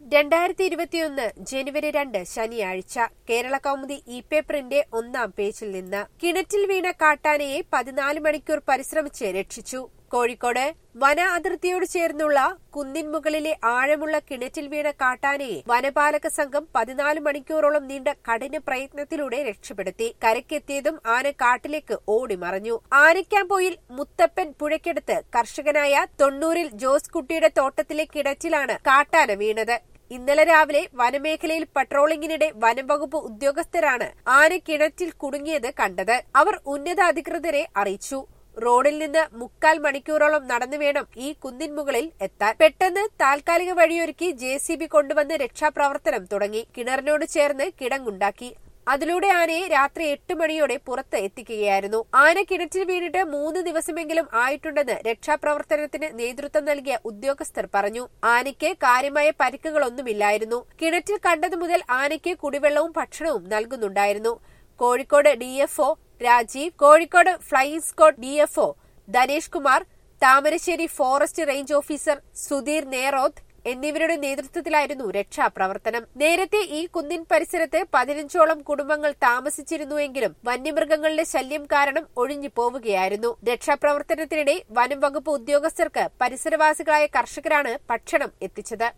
രണ്ടായിരത്തി ഇരുപത്തിയൊന്ന് ജനുവരി രണ്ട് ശനിയാഴ്ച കേരള കൗമുദി ഇ പേപ്പറിന്റെ ഒന്നാം പേജിൽ നിന്ന് കിണറ്റിൽ വീണ കാട്ടാനയെ പതിനാല് മണിക്കൂർ പരിശ്രമിച്ച് രക്ഷിച്ചു കോഴിക്കോട് വന അതിർത്തിയോട് ചേർന്നുള്ള കുന്നിൻ മുകളിലെ ആഴമുള്ള കിണറ്റിൽ വീണ കാട്ടാനയെ വനപാലക സംഘം പതിനാല് മണിക്കൂറോളം നീണ്ട കഠിന പ്രയത്നത്തിലൂടെ രക്ഷപ്പെടുത്തി കരയ്ക്കെത്തിയതും ആന കാട്ടിലേക്ക് ഓടിമറഞ്ഞു ആനയ്ക്കാമ്പോയിൽ മുത്തപ്പൻ പുഴയ്ക്കടുത്ത് കർഷകനായ തൊണ്ണൂറിൽ ജോസ് കുട്ടിയുടെ തോട്ടത്തിലെ കിണറ്റിലാണ് കാട്ടാന വീണത് ഇന്നലെ രാവിലെ വനമേഖലയിൽ പട്രോളിംഗിനിടെ വനംവകുപ്പ് ഉദ്യോഗസ്ഥരാണ് ആന കിണറ്റിൽ കുടുങ്ങിയത് കണ്ടത് അവർ ഉന്നത അധികൃതരെ അറിയിച്ചു റോഡിൽ നിന്ന് മുക്കാൽ മണിക്കൂറോളം നടന്നു വേണം ഈ കുന്നിൻ മുകളിൽ എത്താൻ പെട്ടെന്ന് താൽക്കാലിക വഴിയൊരുക്കി ജെ സി ബി കൊണ്ടുവന്ന് രക്ഷാപ്രവർത്തനം തുടങ്ങി കിണറിനോട് ചേർന്ന് കിടങ്ങുണ്ടാക്കി അതിലൂടെ ആനയെ രാത്രി എട്ട് മണിയോടെ പുറത്ത് എത്തിക്കുകയായിരുന്നു ആന കിണറ്റിൽ വീണിട്ട് മൂന്ന് ദിവസമെങ്കിലും ആയിട്ടുണ്ടെന്ന് രക്ഷാപ്രവർത്തനത്തിന് നേതൃത്വം നൽകിയ ഉദ്യോഗസ്ഥർ പറഞ്ഞു ആനയ്ക്ക് കാര്യമായ പരിക്കുകളൊന്നുമില്ലായിരുന്നു കിണറ്റിൽ കണ്ടതു മുതൽ ആനയ്ക്ക് കുടിവെള്ളവും ഭക്ഷണവും നൽകുന്നുണ്ടായിരുന്നു Kozhikode DFO Rajeev Kozhikode flying squad DFO Dhanesh Kumar Thamarassery forest range officer Sudheer Nerothu എന്നിവരുടെ നേതൃത്വത്തിലായിരുന്നു രക്ഷാപ്രവർത്തനം നേരത്തെ ഈ കുന്നിൻ പരിസരത്ത് പതിനഞ്ചോളം കുടുംബങ്ങൾ താമസിച്ചിരുന്നുവെങ്കിലും വന്യമൃഗങ്ങളുടെ ശല്യം കാരണം ഒഴിഞ്ഞു പോവുകയായിരുന്നു രക്ഷാപ്രവർത്തനത്തിനിടെ വനം വകുപ്പ് ഉദ്യോഗസ്ഥർക്ക് പരിസരവാസികളായ കർഷകരാണ് ഭക്ഷണം എത്തിച്ചത്